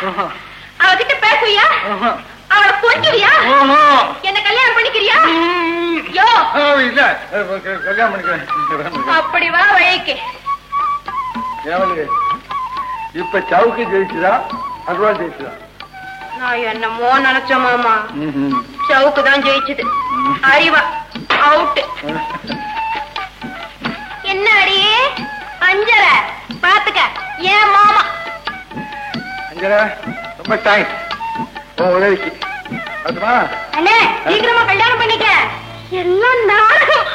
ஆஹா. அவகிட்ட பேசுவியா ஆஹா. அவளை கொஞ்சுவியா ஆஹா. என்ன கல்யாணம் பண்ணிக்கிறியா ம். யோ ஆ, இல்ல அஹ், க- கல்யாணம் பண்ணிக்கிறேன் கல்யாணம் பண்ணிக்கிறேன். அப்படி வா வழிக்கு ஏவலு, இப்ப சவுக்கு ஜெயிச்சுதா அருவா ஜெயிச்சுதா நான் என்னமோ நினைச்ச மாமா ம்ஹும். சவுக்கு தான் ஜெயிச்சது அறிவா அவுட் என்ன அடியே அஞ்சர பாத்துக்க ஏன் மாமா அஞ்சனா ரொம்ப தேங்க்ஸ் உன் உதவிக்கு அதுமா அண்ணே சீக்கிரமா கல்யாணம் பண்ணிக்க எல்லாம் நாடகம்